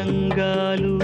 తరంగాలు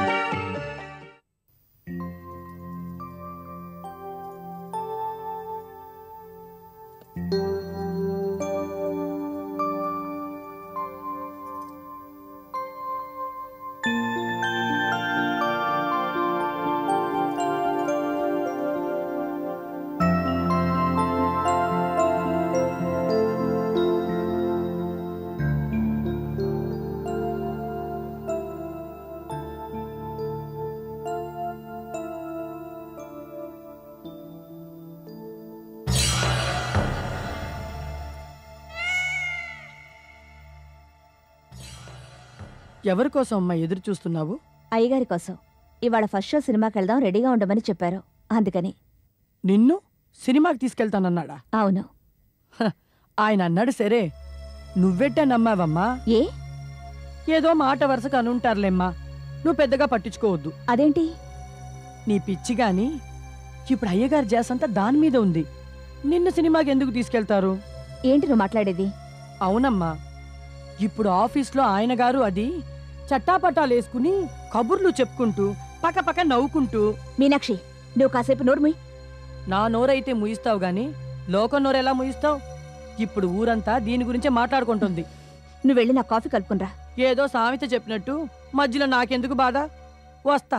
ఎవరి కోసం అమ్మా ఎదురు చూస్తున్నావు అయ్యగారి కోసం ఇవాళ ఫస్ట్ షో సినిమాకి వెళ్దాం రెడీగా ఉండమని చెప్పారు అందుకని నిన్ను సినిమాకి తీసుకెళ్తానన్నాడా అవును హ, ఆయన అన్నాడు సరే నువ్వెట్టా నమ్మావమ్మా ఏ ఏదో మాట వరుసకు అనుంటారులేమ్మా నువ్వు పెద్దగా పట్టించుకోవద్దు అదేంటి నీ పిచ్చి గాని ఇప్పుడు అయ్యగారి జాసంతా దాని మీద ఉంది నిన్ను సినిమాకి ఎందుకు తీసుకెళ్తారు ఏంటి నువ్వు మాట్లాడేది అవునమ్మా ఇప్పుడు ఆఫీస్లో ఆయన గారు అది చట్టాపట్టాలేసుకుని కబుర్లు చెప్పుకుంటూ పక్కపక్క నవ్వుకుంటూ మీనాక్షి నువ్వు కాసేపు నోర్ముయ్ నా నోరైతే ముయిస్తావు గాని లోకం నోరు ఎలా ముయిస్తావు ఇప్పుడు ఊరంతా దీని గురించే మాట్లాడుకుంటుంది నువ్వు వెళ్ళి నా కాఫీ కలుపుకునరా ఏదో సామెత చెప్పినట్టు మధ్యలో నాకెందుకు బాధ వస్తా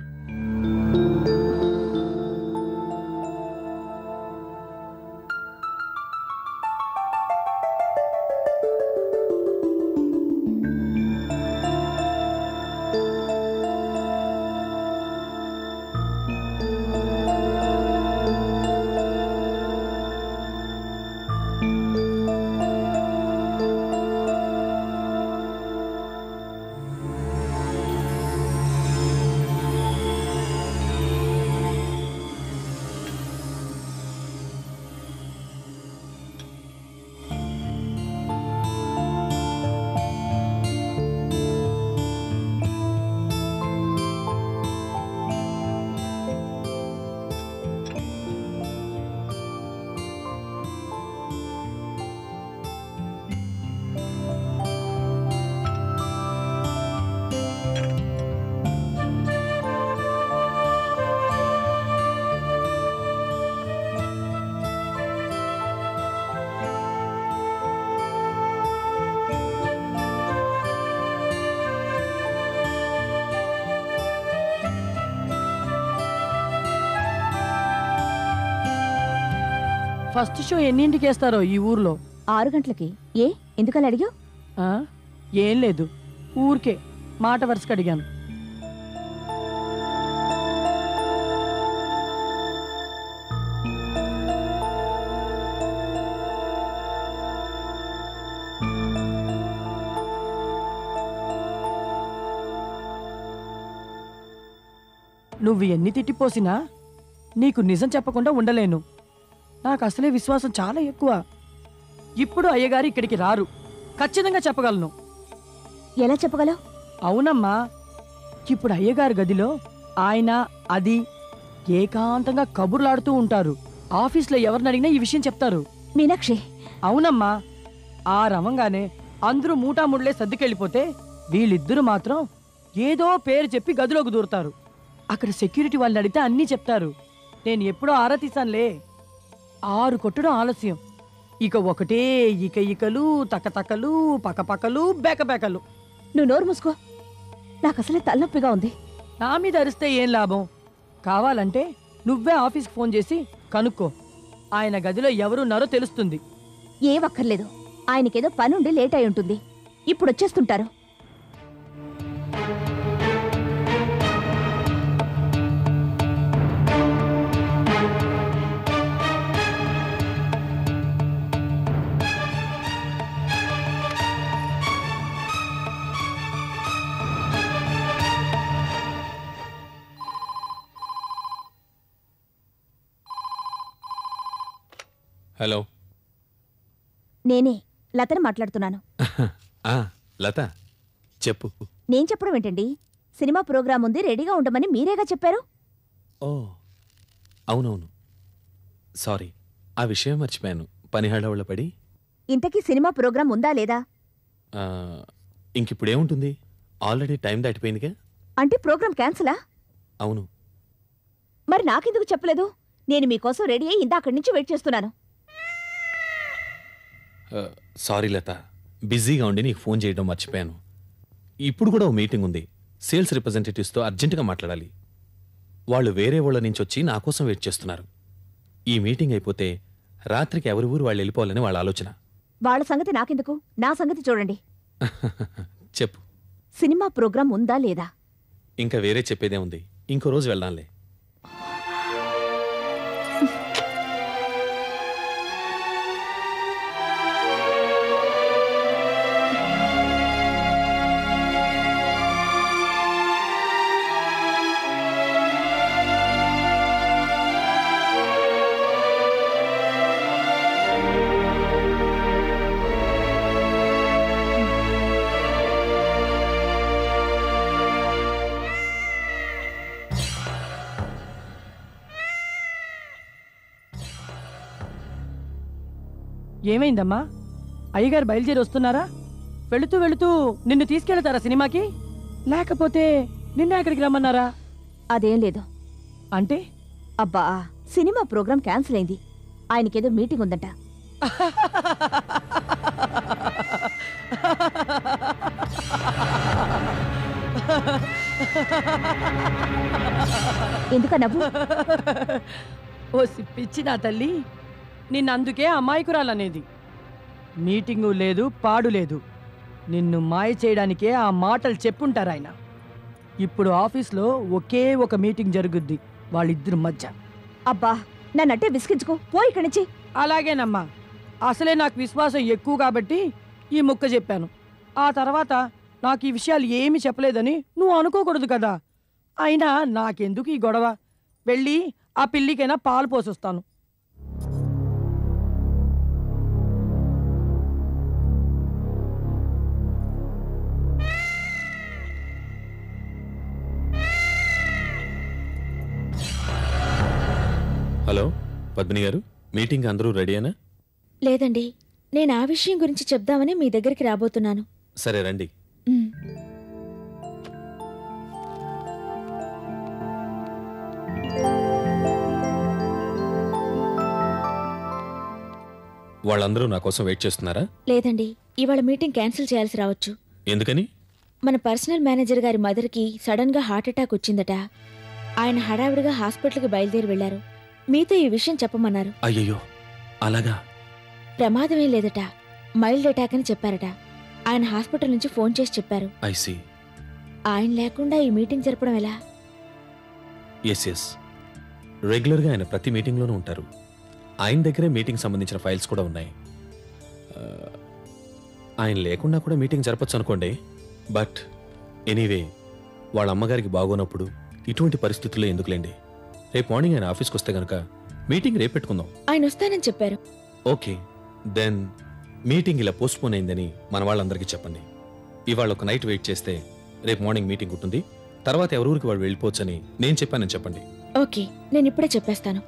ఫస్ట్ షో ఎన్నింటికి వేస్తారో ఈ ఊర్లో ఆరు గంటలకి ఏ ఎందుకలా అడిగావు ఆ? ఏం లేదు ఊరికే మాట వరుసకు అడిగాను నువ్వు ఎన్ని తిట్టిపోసినా నీకు నిజం చెప్పకుండా ఉండలేను నాకు అసలే విశ్వాసం చాలా ఎక్కువ ఇప్పుడు అయ్యగారు ఇక్కడికి రారు ఖచ్చితంగా చెప్పగలను ఎలా చెప్పగలవు అవునమ్మా ఇప్పుడు అయ్యగారి గదిలో ఆయన అది ఏకాంతంగా కబుర్లాడుతూ ఉంటారు ఆఫీస్లో ఎవరిని అడిగినా ఈ విషయం చెప్తారు మీనాక్షి అవునమ్మా ఆ రవంగానే అందరూ మూటాముళ్ళే సర్దుకెళ్ళిపోతే వీళ్ళిద్దరూ మాత్రం ఏదో పేరు చెప్పి గదిలోకి దూరుతారు అక్కడ సెక్యూరిటీ వాళ్ళని అడిగితే అన్నీ చెప్తారు నేను ఎప్పుడో ఆరా తీశానులే ఆరు కొట్టడం ఆలస్యం ఇక ఒకటే ఇక ఇకలు తకతకలు పకపకలు బేకబేకలు నువ్వు నోరు మూసుకో నాకు అసలే తలనొప్పిగా ఉంది నా మీద అరిస్తే ఏం లాభం కావాలంటే నువ్వే ఆఫీస్కి ఫోన్ చేసి కనుక్కో ఆయన గదిలో ఎవరున్నారో తెలుస్తుంది ఏం అక్కర్లేదు ఆయనకేదో పనుండి లేట్ అయి ఉంటుంది ఇప్పుడు వచ్చేస్తుంటారు హలో నేనే లతని మాట్లాడుతున్నాను ఆ, లత చెప్పు నేను చెప్పడం ఏంటండి సినిమా ప్రోగ్రాం ఉంది రెడీగా ఉండమని మీరేగా చెప్పారు ఓ అవునవును సారీ ఆ విషయం మర్చిపోయాను పని హడావుళ్ళ పడి ఇంతకీ సినిమా ప్రోగ్రాం ఉందా లేదా ఆ, ఇంకిప్పుడేముంటుంది ఆల్రెడీ టైం దాటిపోయిందిగా అంటే ప్రోగ్రామ్ క్యాన్సిలా అవును మరి నాకెందుకు చెప్పలేదు నేను మీకోసం రెడీ అయ్యి ఇందాకడి నుంచి వెయిట్ చేస్తున్నాను ఆ, సారీ లత బిజీగా ఉండి నీకు ఫోన్ చేయడం మర్చిపోయాను ఇప్పుడు కూడా ఓ మీటింగ్ ఉంది సేల్స్ రిప్రజెంటేటివ్స్తో అర్జెంటుగా మాట్లాడాలి వాళ్ళు వేరే ఊళ్ళ నుంచి వచ్చి నా కోసం వెయిట్ చేస్తున్నారు ఈ మీటింగ్ అయిపోతే రాత్రికి ఎవరి ఊరు వాళ్ళు వెళ్ళిపోవాలని వాళ్ళ ఆలోచన వాళ్ళ సంగతి నాకెందుకు నా సంగతి చూడండి చెప్పు సినిమా ప్రోగ్రాం ఉందా లేదా ఇంకా వేరే చెప్పేదే ఉంది ఇంకో రోజు వెళ్దాంలే ఏమైందమ్మా అయ్యగారు బయలుదేరి వస్తున్నారా వెళుతూ వెళుతూ నిన్ను తీసుకెళ్తారా సినిమాకి లేకపోతే నిన్న ఎక్కడికి రమ్మన్నారా అదేం లేదు అంటే అబ్బా సినిమా ప్రోగ్రాం క్యాన్సిల్ అయింది ఆయనకేదో మీటింగ్ ఉందంట ఎందుక నవ్వు ఓ పిచ్చి నా తల్లి నిన్నందుకే అమాయకురాలనేది మీటింగు లేదు పాడు లేదు నిన్ను మాయ చేయడానికే ఆ మాటలు చెప్పుంటారు ఆయన ఇప్పుడు ఆఫీస్లో ఒకే ఒక మీటింగ్ జరుగుద్ది వాళ్ళిద్దరి మధ్య అబ్బా నన్నట్టే విసిగించుకో పో ఇక్కడి నుంచి అలాగేనమ్మా అసలే నాకు విశ్వాసం ఎక్కువ కాబట్టి ఈ ముక్క చెప్పాను ఆ తర్వాత నాకు ఈ విషయాలు ఏమీ చెప్పలేదని నువ్వు అనుకోకూడదు కదా అయినా నాకెందుకు ఈ గొడవ వెళ్ళి ఆ పిల్లికైనా పాలు పోసొస్తాను హలో పద్మిని గారు మీటింగ్ అందరూ రెడీయేనా లేదండి నేను ఆ విషయం గురించి చెప్దామని మీ దగ్గరికి రాబోతున్నాను సరే రండి మ్, వాళ్ళందరూ నా కోసం వెయిట్ చేస్తున్నారా లేదండి ఇవాళ మీటింగ్ క్యాన్సిల్ చేయాల్సి రావచ్చు ఎందుకని మన పర్సనల్ మేనేజర్ గారి మదర్కి సడన్ గా హార్ట్ అటాక్ వచ్చిందట ఆయన హడావిడిగా హాస్పిటల్కి బయలుదేరి వెళ్లారు మీతో ఈ విషయం చెప్పమన్నారు అయ్యయ్యో అలాగా ప్రమాదమేం లేదట మైల్డ్ అటాక్ అని చెప్పారట ఆయన హాస్పిటల్ నుంచి ఫోన్ చేసి చెప్పారు ఐసి ఆయన లేకుండా ఈ మీటింగ్ జరపడం ఎలా ఎస్ ఎస్ రెగ్యులర్గా ఆయన ప్రతి మీటింగ్లోనూ ఉంటారు ఆయన దగ్గరే మీటింగ్ సంబంధించిన ఫైల్స్ కూడా ఉన్నాయి ఆ, ఆయన లేకుండా కూడా మీటింగ్ జరపచ్చు అనుకోండి బట్ ఎనీవే వాళ్ళ అమ్మగారికి బాగోనప్పుడు ఇటువంటి పరిస్థితుల్లో ఎందుకులేండి రేపు మార్నింగ్ ఆయన ఆఫీస్కి వస్తే కనుక మీటింగ్ రేపు పెట్టుకుందాం ఆయన వస్తానని చెప్పారు ఓకే దెన్ మీటింగ్ ఇలా పోస్ట్పోన్ అయిందని మన వాళ్ళందరికీ చెప్పండి ఇవాళ ఒక నైట్ వెయిట్ చేస్తే రేపు మార్నింగ్ మీటింగ్ ఉంటుంది తర్వాత ఎవరూరికి వాళ్ళు వెళ్ళిపోవచ్చని నేను చెప్పానని చెప్పండి ఓకే నేను ఇప్పుడే చెప్పేస్తాను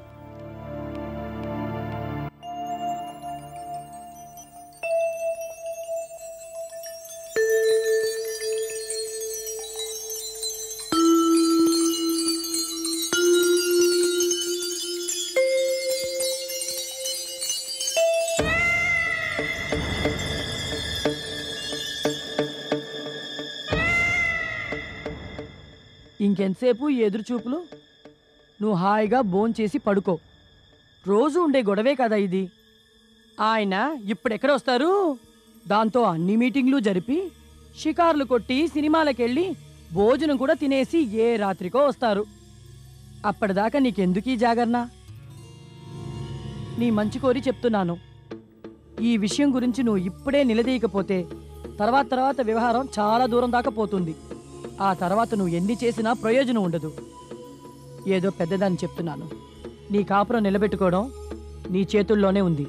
ఇంకెంతసేపు ఈ ఎదురు చూపులు నువ్వు హాయిగా భోంచేసి పడుకో రోజు ఉండే గొడవే కదా ఇది ఆయన ఇప్పుడెక్కడ వస్తారు దాంతో అన్ని మీటింగ్లు జరిపి షికార్లు కొట్టి సినిమాలకెళ్ళి భోజనం కూడా తినేసి ఏ రాత్రికో వస్తారు అప్పటిదాకా నీకెందుకీ జాగరణ నీ మంచి కోరి చెప్తున్నాను ఈ విషయం గురించి నువ్వు ఇప్పుడే నిలదీయకపోతే తర్వాత తర్వాత వ్యవహారం చాలా దూరం దాకా పోతుంది ఆ తర్వాత నువ్వు ఎన్ని చేసినా ప్రయోజనం ఉండదు ఏదో పెద్దదాన్ని చెప్తున్నాను నీ కాపురం నిలబెట్టుకోవడం నీ చేతుల్లోనే ఉంది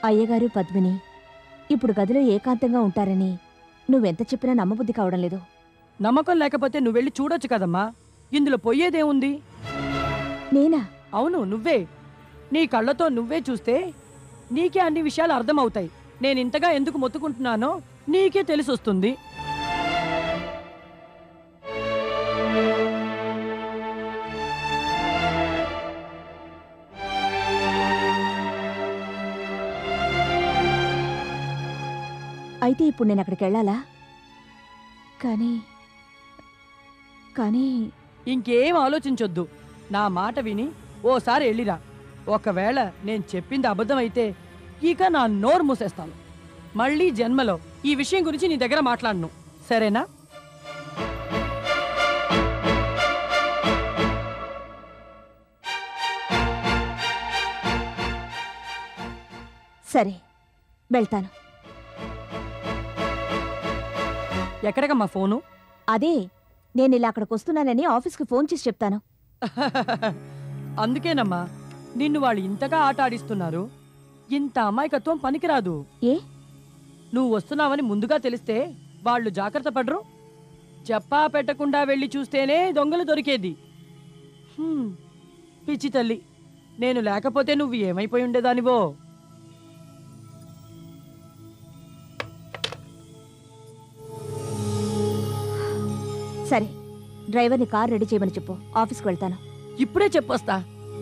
అయ్యగారు పద్మిని ఇప్పుడు గదిలో ఏకాంతంగా ఉంటారని నువ్వెంత చెప్పినా నమ్మబుద్ధి కావడం లేదు నమ్మకం లేకపోతే నువ్వు వెళ్ళి చూడొచ్చు కదమ్మా ఇందులో పోయేదేముంది నేనా అవును నువ్వే నీ కళ్ళతో నువ్వే చూస్తే నీకే అన్ని విషయాలు అర్థమవుతాయి నేను ఇంతగా ఎందుకు మొత్తుకుంటున్నానో నీకే తెలిసొస్తుంది అయితే ఇప్పుడు నేను అక్కడికి వెళ్ళాలా కానీ కానీ ఇంకేం ఆలోచించొద్దు నా మాట విని ఓసారి వెళ్ళిరా ఒకవేళ నేను చెప్పింది అబద్ధమైతే ఇక నా నోరు మూసేస్తాను మళ్ళీ జన్మలో ఈ విషయం గురించి నీ దగ్గర మాట్లాడను సరేనా సరే వెళ్తాను ఎక్కడికమ్మా ఫోను అదే నేను ఇలా అక్కడికి వస్తున్నానని ఆఫీస్కి ఫోన్ చేసి చెప్తాను అందుకేనమ్మా నిన్ను వాళ్ళు ఇంతగా ఆట ఆడిస్తున్నారు ఇంత అమాయకత్వం పనికిరాదు ఏ నువ్వు వస్తున్నావని ముందుగా తెలిస్తే వాళ్ళు జాగ్రత్త పడరు చెప్పా పెట్టకుండా వెళ్ళి చూస్తేనే దొంగలు దొరికేది హ్మ్, పిచ్చి తల్లి నేను లేకపోతే నువ్వు ఏమైపోయి ఉండేదానివో సరే డ్రైవర్ని కార్ రెడీ చేయమని చెప్పు ఆఫీస్కి వెళ్తాను ఇప్పుడే చెప్పొస్తా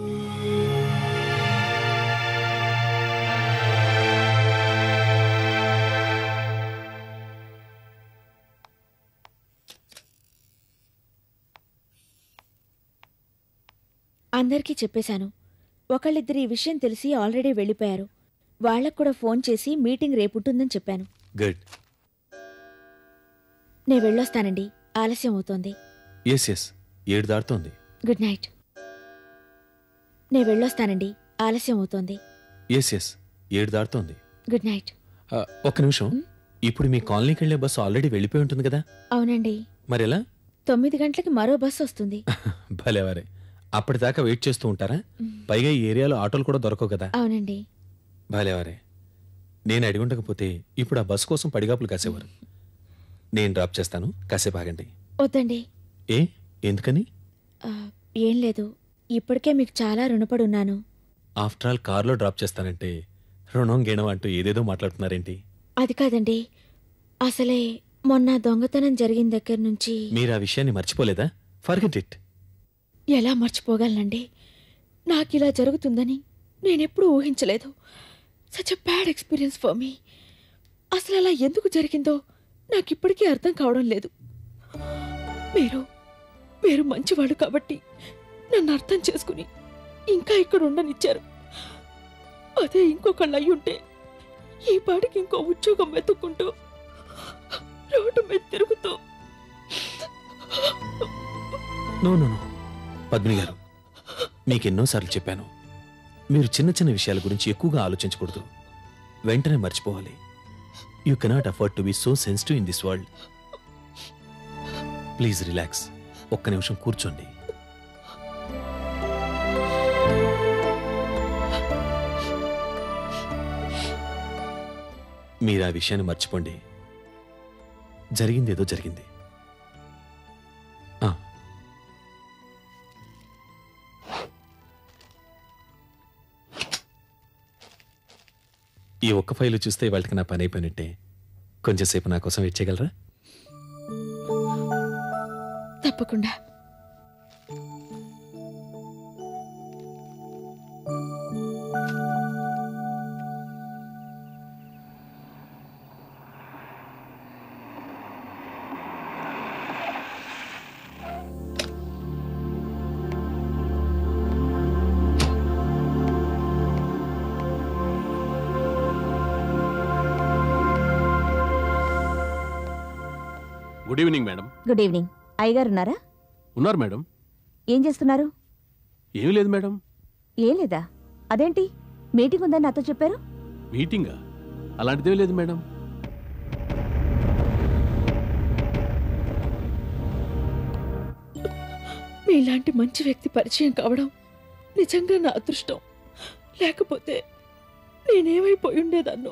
అందరికీ చెప్పేశాను ఒకళ్ళిద్దరు ఈ విషయం తెలిసి ఆల్రెడీ వెళ్ళిపోయారు వాళ్ళకు కూడా ఫోన్ చేసి మీటింగ్ రేపుంటుందని చెప్పాను గుడ్ నేను వెళ్ళొస్తానండి ఆలస్యం అవుతోంది ఎస్ ఎస్ ఏడు దాటుతోంది గుడ్ నైట్ నేను వెళ్ళొస్తానండి ఆలస్యం అవుతోంది ఎస్ ఎస్ ఏడు దాటుతోంది గుడ్ నైట్ ఆ, ఒక్క నిమిషం మ్? ఇప్పుడు మీ కాలనీకి వెళ్ళే బస్సు ఆల్రెడీ వెళ్ళిపోయి ఉంటుంది కదా అవునండి మరెలా తొమ్మిది గంటలకి మరో బస్సు వస్తుంది భలేవారే అప్పటిదాకా వెయిట్ చేస్తూ ఉంటారా పైగా ఈ ఏరియాలో ఆటోలు కూడా దొరకవు కదా అవునండి భలేవారే నేను అడిగి ఉండకపోతే ఇప్పుడు ఆ బస్సు కోసం పడిగాపులు కాసేవారు నేను డ్రాప్ చేస్తాను కాసేపు ఆగండి వద్దండి ఏ ఎందుకని ఆ, ఏం లేదు ఇప్పటికే మీకు చాలా రుణపడి ఉన్నాను ఆఫ్టర్ ఆల్ కార్లో డ్రాప్ చేస్తానంటే రుణం గిణం అంటూ ఏదేదో మాట్లాడుతున్నారేంటి అది కాదండి అసలే మొన్న దొంగతనం జరిగిన దగ్గర నుంచి మీరు ఆ విషయాన్ని మర్చిపోలేదా ఫర్గెట్ ఇట్ ఎలా మర్చిపోగలనండి నాకు ఇలా జరుగుతుందని నేనెప్పుడూ ఊహించలేదు such a bad experience for me అసలు అలా ఎందుకు జరిగిందో నాకు ఇప్పటికీ అర్థం కావడం లేదు మీరు మీరు మంచివాడు కాబట్టి నన్ను అర్థం చేసుకుని ఇంకా ఇక్కడ ఉండనిచ్చారు అదే ఇంకొకళ్ళు అయ్యుంటే ఈ పాటికి ఇంకో ఉద్యోగం వెతుక్కుంటూ రోడ్డు మీద తిరుగుతూ నో నో నో పద్మిని గారు మీకు ఎన్నోసార్లు చెప్పాను మీరు చిన్న చిన్న విషయాల గురించి ఎక్కువగా ఆలోచించకూడదు వెంటనే మర్చిపోవాలి you cannot afford to be so sensitive in this world please relax ఒక్క నిమిషం కూర్చోండి మీరు ఆ విషయాన్ని మర్చిపోండి జరిగిందేదో జరిగింది ఆ, ఈ ఒక్క ఫైలు చూస్తే వాళ్ళకి నా పని అయిపోయినట్టే కొంచెంసేపు నా కోసం వెయిట్ చేయగలరా తప్పకుండా good evening madam good evening అయ్యగారు ఉన్నారా ఉన్నారు మేడం ఏం చేస్తున్నారు ఏమీ లేదు మేడం ఏం లేదా అదేంటి మీటింగ్ ఉందని నాతో చెప్పారు మీటింగా అలాంటిదేమీ లేదు మేడం మీలాంటి మంచి వ్యక్తి పరిచయం కావడం నిజంగా నా అదృష్టం లేకపోతే నేనేమైపోయి ఉండేదాన్నో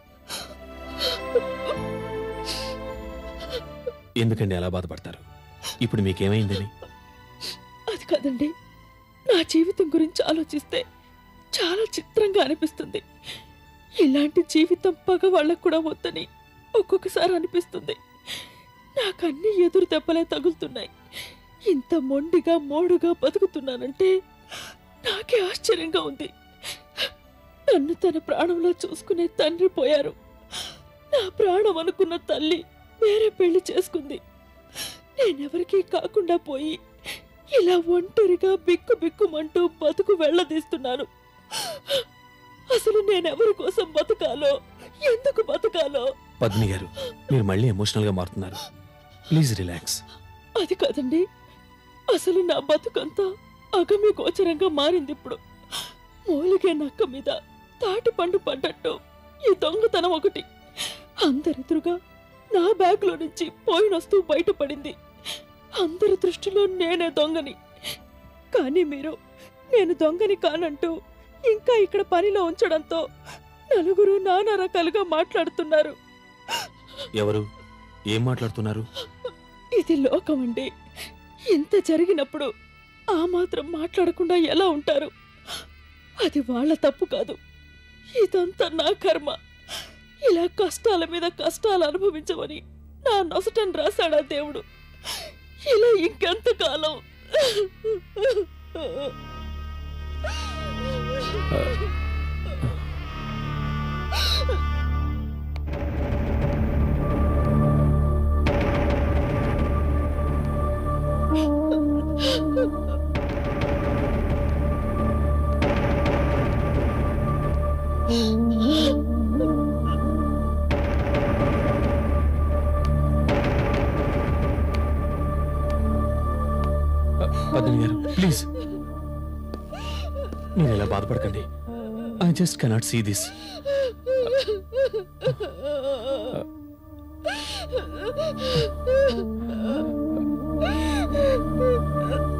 ఎందుకండి అలా బాధపడతారు ఇప్పుడు మీకేమైందని అది కాదండి నా జీవితం గురించి ఆలోచిస్తే చాలా చిత్రంగా అనిపిస్తుంది ఇలాంటి జీవితం పగవాళ్ళకు కూడా వద్దని ఒక్కొక్కసారి అనిపిస్తుంది నాకు అన్ని ఎదురు దెబ్బలే తగులుతున్నాయి ఇంత మొండిగా మోడుగా బతుకుతున్నానంటే నాకే ఆశ్చర్యంగా ఉంది నన్ను తన ప్రాణంలో చూసుకునే తండ్రి పోయారు నా ప్రాణం అనుకున్న తల్లి వేరే పెళ్లి చేసుకుంది నేనెవరికీ కాకుండా పోయి ఇలా ఒంటరిగా బిక్కు బిక్కుమంటూ బతుకు వెళ్ళదీస్తున్నాను అసలు నేనెవరి కోసం బతకాలో ఎందుకు బతకాలో పద్మిని గారు మీరు మళ్ళీ ఎమోషనల్గా మారుతున్నారు ప్లీజ్ రిలాక్స్ అది కాదండి అసలు నా బతుకంతా అగమ్య గోచరంగా మారింది ఇప్పుడు మూలిగే నక్క మీద తాటి పండు పడ్డట్టు ఈ దొంగతనం ఒకటి అందరెదురుగా నా బ్యాగ్లో నుంచి పోయిన వస్తువు బయటపడింది అందరి దృష్టిలో నేనే దొంగని కానీ మీరు నేను దొంగని కానంటూ ఇంకా ఇక్కడ పనిలో ఉంచడంతో నలుగురు నానా రకాలుగా మాట్లాడుతున్నారు ఎవరు ఏం మాట్లాడుతున్నారు ఇది లోకం అండి ఇంత జరిగినప్పుడు ఆ మాత్రం మాట్లాడకుండా ఎలా ఉంటారు అది వాళ్ళ తప్పు కాదు ఇదంతా నా కర్మ ఇలా కష్టాల మీద కష్టాలు అనుభవించమని నా నొసటని రాశాడా దేవుడు ఇలా ఇంకెంతకాలం పద్మిని గారు ప్లీజ్ మీరు ఇలా బాధపడకండి I just cannot see this ఆ